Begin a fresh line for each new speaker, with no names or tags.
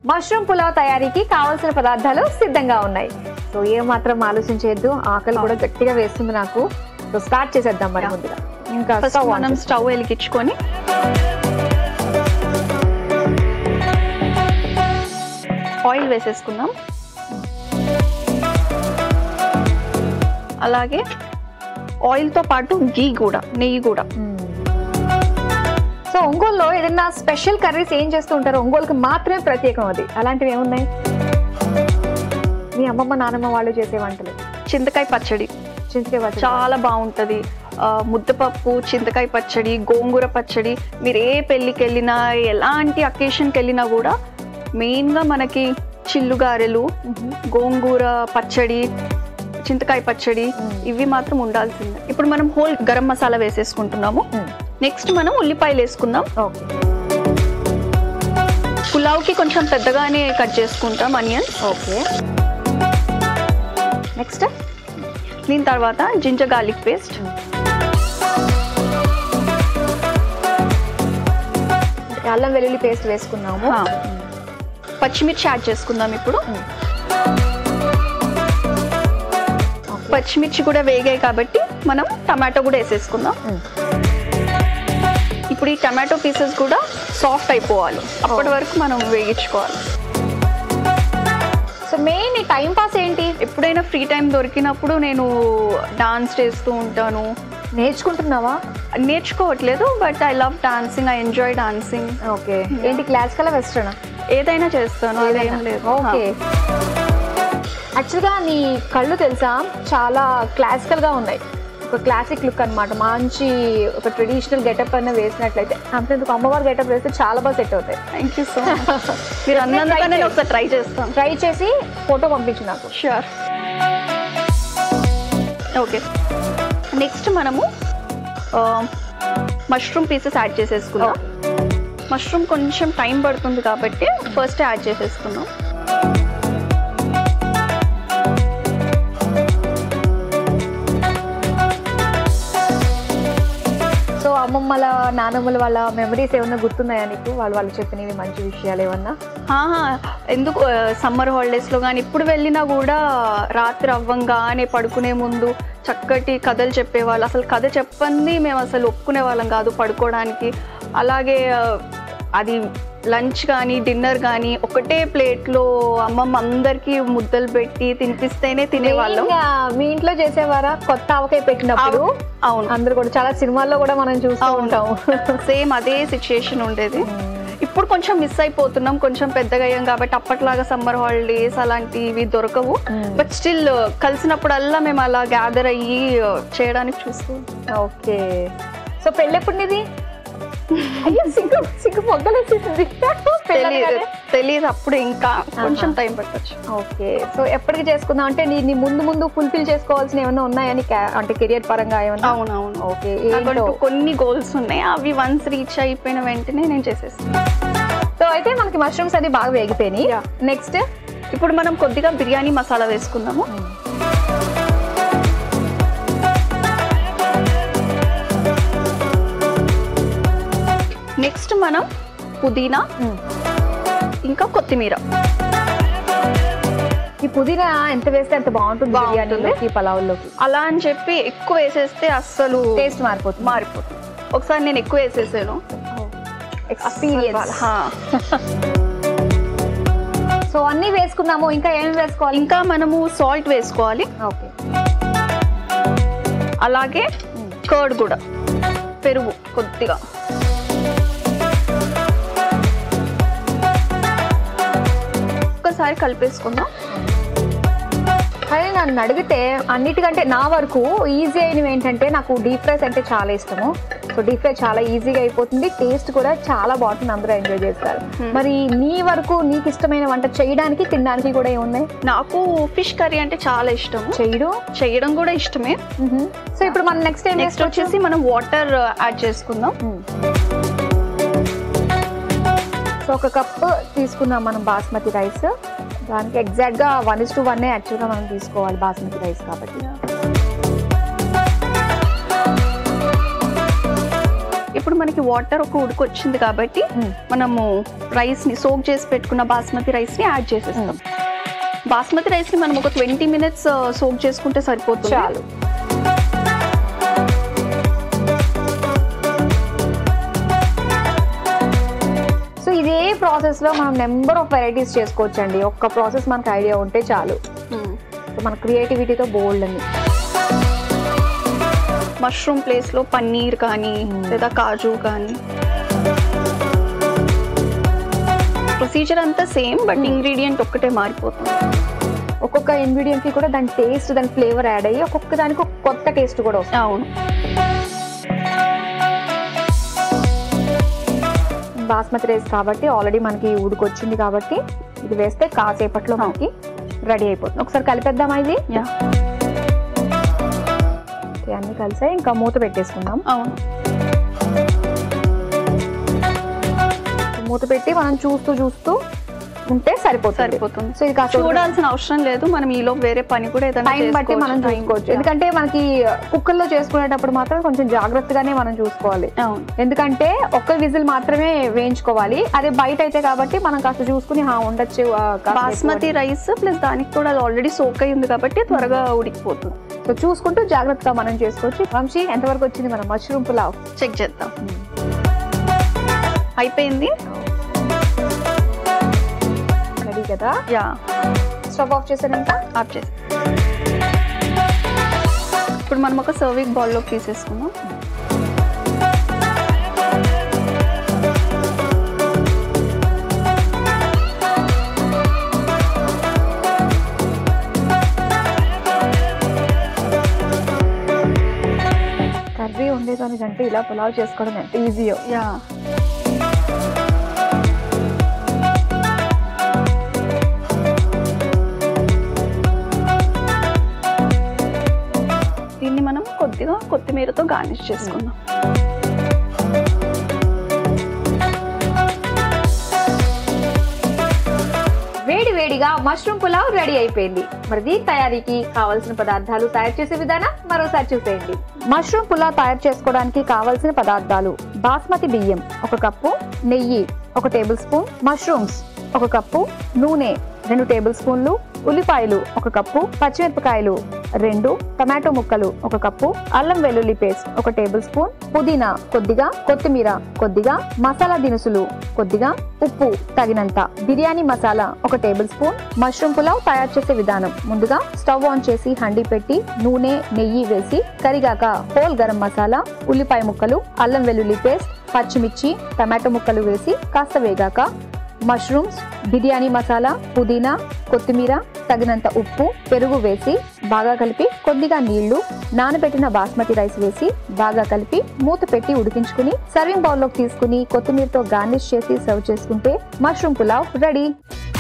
Mushroom pulao తయారీకి కావాల్సిన పదార్థాలు సిద్ధంగా ఉన్నాయి సో ఏ మాత్రం ఆలోచించేద్దు ఆకలి కూడా గట్టిగా వేస్తుంది నాకు సో స్టార్ట్ చేసేద్దాం మరి
Yeah.
ముందుగా ఇంకా
ఫస్ట్
stove on
మనం
చేద్దాం.
స్టవ్ వెలిగించుకొని ఆయిల్ వేసేసుకుందాం అలాగే ఆయిల్తో పాటు గీ కూడా నెయ్యి కూడా
మ్మ్. సో ఒంగోలులో ఏదైనా స్పెషల్ కర్రీస్ ఏం చేస్తూ ఉంటారు ఒంగోలుకి మాత్రమే ప్రత్యేకం అది అలాంటివి ఏమున్నాయి మీ అమ్మమ్మ నానమ్మ వాళ్ళు చేసే వంటలు
చింతకాయ పచ్చడి
చింతకాయ పచ్చడి.
చాలా బాగుంటుంది ఆ, ముద్దపప్పు చింతకాయ పచ్చడి గోంగూర పచ్చడి మీరు ఏ పెళ్ళికి వెళ్ళినా ఎలాంటి అకేషన్కి వెళ్ళినా కూడా మెయిన్గా మనకి చిల్లుగారెలు
మ్మ్.
గోంగూర పచ్చడి చింతకాయ పచ్చడి
మ్మ్.
ఇవి మాత్రం ఉండాల్సిందే ఇప్పుడు మనం హోల్ గరం మసాలా వేసేసుకుంటున్నాము
మ్మ్.
నెక్స్ట్ మనం ఉల్లిపాయలు వేసుకుందాం
ఓకే
పులావ్కి కొంచెం పెద్దగానే కట్ చేసుకుంటాం అనియన్
ఓకే నెక్స్ట్
దీని తర్వాత జింజర్ గార్లిక్ పేస్ట్
అల్లం వెల్లుల్లి పేస్ట్ వేసుకున్నాము
పచ్చిమిర్చి యాడ్ చేసుకుందాం ఇప్పుడు
మ్మ్. ఓకే.
పచ్చిమిర్చి కూడా వేగాయి కాబట్టి మనం టమాటో కూడా వేసేసుకుందాం
మ్మ్.
ఇప్పుడు ఈ టమాటో పీసెస్ కూడా సాఫ్ట్ అయిపోవాలి అప్పటి
Oh.
వరకు మనం వేగించుకోవాలి
సో మెయిన్ ఈ టైం పాస్ ఏంటి
ఎప్పుడైనా ఫ్రీ టైం దొరికినప్పుడు నేను డాన్స్ చేస్తూ ఉంటాను
నేర్చుకుంటున్నావా
నేర్చుకోవట్లేదు but I love dancing I enjoy dancing
okay ఏంటి క్లాసికల్ వెస్ట్రన్
ఏదైనా చేస్తాను అదేం లేదు
ఓకే యాక్చువల్గా నీ కళ్ళు తెలుసా చాలా క్లాసికల్ గా ఉన్నాయి ఒక క్లాసిక్ లుక్ అన్నమాట మంచి ఒక ట్రెడిషనల్ గెటప్ అన్న వేసినట్లయితే అంతేందుకు అమ్మవారి గెటప్ వేస్తే చాలా బాగా సెట్ అవుతాయి
థ్యాంక్ యూ సో మచ్ మీరు అన్నందుకు నేను ఒకసారి ట్రై చేస్తాను
ట్రై చేసి ఫోటో పంపించు నాకు
షూర్ ఓకే నెక్స్ట్ మనము మష్రూమ్ పీసెస్ యాడ్ చేసేసుకుందాం మష్రూమ్ కొంచెం టైం పడుతుంది కాబట్టి ఫస్ట్ యాడ్ చేసేసుకుందాం
సో అమ్మమ్మల నానమ్మల వాళ్ళ మెమరీస్ ఏమన్నా గుర్తున్నాయా నీకు వాళ్ళు వాళ్ళు చెప్పినవి మంచి విషయాలు ఏమన్నా
ఆహా, ఎందుకు సమ్మర్ హాలిడేస్లో కానీ ఇప్పుడు వెళ్ళినా కూడా రాత్రి అవ్వంగానే పడుకునే ముందు చక్కటి కథలు చెప్పేవాళ్ళు అసలు కథ చెప్పంది మేము అసలు ఒప్పుకునే వాళ్ళం కాదు పడుకోవడానికి అలాగే ఆ, అది లంచ్ కానీ డిన్నర్ కానీ ఒకటే ప్లేట్లో అమ్మమ్మ అందరికీ ముద్దలు పెట్టి తినిపిస్తేనే తినేవాళ్ళం
Main గా మీ ఇంట్లో చేసేవారా కొత్త ఆవకాయ పెట్టినప్పుడు
అవును
అందరు కూడా చాలా సినిమాల్లో కూడా మనం చూస్తూ
అవును.
ఉంటాం
సేమ్ అదే సిచ్యుయేషన్ ఉండేది ఇప్పుడు కొంచెం మిస్ అయిపోతున్నాం కొంచెం పెద్దగా అయ్యాం కాబట్టి అప్పట్లాగా సమ్మర్ హాలిడేస్ అలాంటివి దొరకవు
Mm.
బట్ స్టిల్ కలిసినప్పుడల్లా మేము అలా గ్యాదర్ అయ్యి uh, చేయడానికి చూస్తూ
ఓకే సో పెళ్ళి ఎప్పుడు నీది అయ్యో సిగ్గు సిగ్గు మొగ్గలేసేసింది
తెలియదు తెలియదు అప్పుడు ఇంకా కొంచెం
ఆహా.
టైం పట్టచ్చు
ఓకే సో ఎప్పటికి చేసుకుందాం అంటే నీ నీ ముందు ముందు ఫుల్ఫిల్ చేసుకోవాల్సిన ఏమైనా ఉన్నాయని ca- అంటే కెరియర్ పరంగా ఏమన్నా
అవునవును
ఓకే
నాకంటూ కొన్ని గోల్స్ ఉన్నాయి అవి వన్స్ రీచ్ అయిపోయిన వెంటనే నేను చేసేస్తాను
సో అయితే మనకి మష్రూమ్స్ అన్ని బాగా వేగిపోయినాయి
Yeah.
నెక్స్ట్
ఇప్పుడు మనం కొద్దిగా బిర్యానీ మసాలా వేసుకుందాము నెక్స్ట్ మనం పుదీనా ఇంకా కొత్తిమీర
ఈ పుదీనా ఎంత వేస్తే అంత బాగుంటుంది
బాగుంటుంది.
బిర్యానీలోకి పలావుల్లోకి
అలా అని చెప్పి ఎక్కువ వేసేస్తే అస్సలు
టేస్ట్ మారిపోతుంది
మారిపోతుంది ఒకసారి నేను ఎక్కువ వేసేసాను
ఎక్స్పీరియన్స్
హా.
సో అన్ని వేసుకున్నాము ఇంకా ఏమేమి వేసుకోవాలి
ఇంకా మనము సాల్ట్ వేసుకోవాలి
ఓకే
అలాగే కర్డ్ కూడా పెరుగు కొద్దిగా ఒక్కసారి కలిపేసుకుందాం
కానీ నన్ను అడిగితే అన్నిటికంటే నా వరకు ఈజీ అయినవి ఏంటంటే నాకు డీప్ ఫ్రైస్ అంటే చాలా ఇష్టము సో డీప్ ఫ్రై చాలా ఈజీగా అయిపోతుంది టేస్ట్ కూడా చాలా బాగుంటుంది అందరూ ఎంజాయ్ చేస్తారు
Hmm.
మరి నీ వరకు నీకు ఇష్టమైన వంట చేయడానికి తినడానికి కూడా ఏమున్నాయి
నాకు ఫిష్ కర్రీ అంటే చాలా ఇష్టము
చేయడం
చేయడం కూడా ఇష్టమే
సో ఇప్పుడు మనం నెక్స్ట్ ఏం
నెక్స్ట్ వచ్చేసి మనం వాటర్ యాడ్ చేసుకుందాం
సో ఒక కప్ తీసుకున్నాం మనం బాస్మతి రైస్ దానికి ఎగ్జాక్ట్గా వన్ ఇస్ టు వన్ యాక్చువల్గా మనం తీసుకోవాలి బాస్మతి రైస్ కాబట్టి
ఇప్పుడు మనకి వాటర్ ఒక ఉడికి వచ్చింది కాబట్టి
Hmm.
మనము రైస్ ని సోక్ చేసి పెట్టుకున్న బాస్మతి రైస్ ని యాడ్ చేసేస్తాం బాస్మతి రైస్ ని మనం ఒక ట్వంటీ మినిట్స్ సోక్ చేసుకుంటే సరిపోతుంది
చాలు సో ఇదే ప్రాసెస్ లో మనం నెంబర్ ఆఫ్ వెరైటీస్ చేసుకోవచ్చు అండి ఒక్క ప్రాసెస్ మనకు ఐడియా ఉంటే చాలు
Hmm.
సో మన క్రియేటివిటీతో బోల్డ్ అని
మష్రూమ్ ప్లేస్ లో పన్నీర్ కానీ
Hmm.
లేదా కాజు కానీ ప్రొసీజర్ అంతా సేమ్ బట్
Hmm.
ఇంగ్రీడియంట్ ఒక్కటే మారిపోతుంది
ఒక్కొక్క ఇంగ్రీడియంట్ కి కూడా దాని టేస్ట్ దాని ఫ్లేవర్ యాడ్ అయ్యి ఒక్కొక్క దానికి ఒక కొత్త టేస్ట్ కూడా వస్తుంది
అవును
బాస్మతి రైస్ కాబట్టి ఆల్రెడీ మనకి ఉడికొచ్చింది కాబట్టి ఇది వేస్తే కాసేపట్లో మనకి రెడీ అయిపోతుంది ఒకసారి కలిపేద్దామా ఇది
యా
ఓకే, అన్ని కలిసాయి ఇంకా మూత పెట్టేసుకుందాం
అవును
మూత పెట్టి మనం చూస్తూ చూస్తూ ఉంటే సరిపోతుంది
సరిపోతుంది
సో ఇది కాస్త
చూడాల్సిన అవసరం లేదు మనం ఈలో వేరే పని కూడా ఏదైనా
టైం బట్టి మనం
చేసుకోవచ్చు. Time,
చూసుకోవచ్చు
yeah.
ఎందుకంటే మనకి కుక్కర్లో చేసుకునేటప్పుడు మాత్రం కొంచెం జాగ్రత్తగానే మనం చూసుకోవాలి
అవును
ఎందుకంటే ఒక్క విజిల్ మాత్రమే వేయించుకోవాలి అదే బయట అయితే కాబట్టి మనం కాస్త చూసుకుని హా ఉండొచ్చు ఆ, కాస్త
బాస్మతి రైస్ ప్లస్ దానికి కూడా ఆల్రెడీ సోక్ అయి ఉంది కాబట్టి త్వరగా ఉడికిపోతుంది
సో చూసుకుంటూ జాగ్రత్తగా మనం చేసుకోవచ్చు వంశీ ఎంతవరకు వచ్చింది మన మష్రూమ్ పులావ్
చెక్ చేద్దాం అయిపోయింది
రెడీ కదా
యా
స్టవ్ ఆఫ్ చేసానంట
ఆఫ్ చేసి ఇప్పుడు మనం ఒక సర్వింగ్ బౌల్లోకి తీసేసుకుందాం
కర్రీ ఉండేదానికంటే ఇలా పులావ్ చేసుకోవడం ఎంత ఈజీయో
యా దీన్ని మనం కొద్దిగా కొత్తిమీరతో గార్నిష్ చేసుకుందాం
వేడి వేడిగా మష్రూమ్ పులావ్ రెడీ అయిపోయింది మరి దీని తయారీకి కావాల్సిన పదార్థాలు తయారు చేసే విధానం మరోసారి చూసేయండి మష్రూమ్ పులావ్ తయారు చేసుకోవడానికి కావాల్సిన పదార్థాలు బాస్మతి బియ్యం ఒక కప్పు నెయ్యి ఒక టేబుల్ స్పూన్ మష్రూమ్స్ ఒక కప్పు నూనె రెండు టేబుల్ స్పూన్లు ఉల్లిపాయలు ఒక కప్పు పచ్చిమిరపకాయలు రెండు టమాటో ముక్కలు ఒక కప్పు అల్లం వెల్లుల్లి పేస్ట్ ఒక టేబుల్ స్పూన్ పుదీనా కొద్దిగా కొత్తిమీర కొద్దిగా మసాలా దినుసులు కొద్దిగా ఉప్పు తగినంత బిర్యానీ మసాలా ఒక టేబుల్ స్పూన్ మష్రూమ్ పులావ్ తయారు చేసే విధానం ముందుగా స్టవ్ ఆన్ చేసి హండి పెట్టి నూనె నెయ్యి వేసి కరిగాక హోల్ గరం మసాలా ఉల్లిపాయ ముక్కలు అల్లం వెల్లుల్లి పేస్ట్ పచ్చిమిర్చి టమాటో ముక్కలు వేసి కాస్త వేగాక మష్రూమ్స్ బిర్యానీ మసాలా పుదీనా కొత్తిమీర తగినంత ఉప్పు పెరుగు వేసి బాగా కలిపి కొద్దిగా నీళ్లు నానబెట్టిన బాస్మతి రైస్ వేసి బాగా కలిపి మూత పెట్టి ఉడికించుకుని సర్వింగ్ బౌల్లోకి తీసుకుని కొత్తిమీరతో గార్నిష్ చేసి సర్వ్ చేసుకుంటే మష్రూమ్ పులావ్ రెడీ